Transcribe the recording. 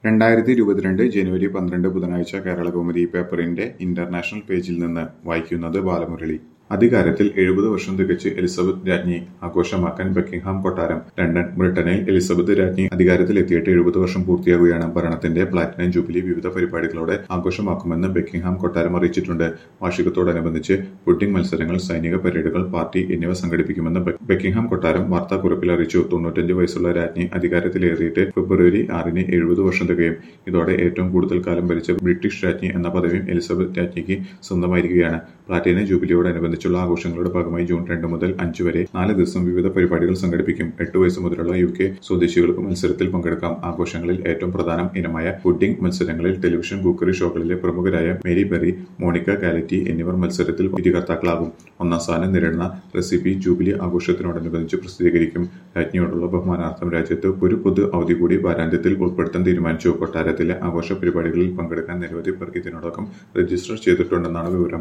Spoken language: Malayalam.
രണ്ടായിരത്തി ഇരുപത്തിരണ്ട് ജനുവരി പന്ത്രണ്ട് ബുധനാഴ്ച കേരളകൗമുദി പേപ്പറിന്റെ ഇന്റർനാഷണൽ പേജിൽ നിന്ന് വായിക്കുന്നത് ബാലമുരളി അധികാരത്തിൽ എഴുപത് വർഷം തികച്ച് എലിസബത്ത് രാജ്ഞി ആഘോഷമാക്കാൻ ബക്കിംഗ്ഹാം കൊട്ടാരം ലണ്ടൻ ബ്രിട്ടനിൽ എലിസബത്ത് രാജ്ഞി അധികാരത്തിലെത്തിയിട്ട് എഴുപത് വർഷം പൂർത്തിയാകുകയാണ് ഭരണത്തിന്റെ പ്ലാറ്റിനം ജൂബിലി വിവിധ പരിപാടികളോടെ ആഘോഷമാക്കുമെന്ന് ബക്കിംഗ്ഹാം കൊട്ടാരം അറിയിച്ചിട്ടുണ്ട് വാർഷികത്തോടനുബന്ധിച്ച് പുഡിംഗ് മത്സരങ്ങൾ സൈനിക പരേഡുകൾ പാർട്ടി എന്നിവ സംഘടിപ്പിക്കുമെന്ന് ബെ- ബക്കിംഗ്ഹാം കൊട്ടാരം വാർത്താക്കുറിപ്പിൽ അറിയിച്ചു തൊണ്ണൂറ്റഞ്ച് വയസ്സുള്ള രാജ്ഞി അധികാരത്തിലേറിയിട്ട് ഫെബ്രുവരി ആറിന് എഴുപത് വർഷം തികയും ഇതോടെ ഏറ്റവും കൂടുതൽ കാലം ഭരിച്ച ബ്രിട്ടീഷ് രാജ്ഞി എന്ന പദവിയും എലിസബത്ത് രാജ്ഞിക്ക് സ്വന്തമായിരിക്കുകയാണ് പ്ലാറ്റിനം ജൂബിലിയോടനുബന്ധിച്ചുള്ള ആഘോഷങ്ങളുടെ ഭാഗമായി ജൂൺ രണ്ട് മുതൽ അഞ്ച് വരെ നാല് ദിവസം വിവിധ പരിപാടികൾ സംഘടിപ്പിക്കും എട്ട് വയസ്സ് മുതലുള്ള യു കെ സ്വദേശികൾക്ക് മത്സരത്തിൽ പങ്കെടുക്കാം ആഘോഷങ്ങളിൽ ഏറ്റവും പ്രധാനം ഇനമായ പുഡിംഗ് മത്സരങ്ങളിൽ ടെലിവിഷൻ കുക്കറി ഷോകളിലെ പ്രമുഖരായ മേരി ബെറി മോണിക്ക കാലറ്റി എന്നിവർ മത്സരത്തിൽ വിധികർത്താക്കളാകും ഒന്നാം സ്ഥാനം നേരിടുന്ന റെസിപ്പി ജൂബിലി ആഘോഷത്തിനോടനുബന്ധിച്ച് പ്രസിദ്ധീകരിക്കും രാജ്ഞിയോടുള്ള ബഹുമാനാർത്ഥം രാജ്യത്ത് ഒരു പൊതു അവധി കൂടി വാരാന്ത്യത്തിൽ ഉൾപ്പെടുത്താൻ തീരുമാനിച്ചു കൊട്ടാരത്തിലെ ആഘോഷ പരിപാടികളിൽ പങ്കെടുക്കാൻ നിരവധി പേർ ഇതിനോടകം രജിസ്റ്റർ ചെയ്തിട്ടുണ്ടെന്നാണ് വിവരം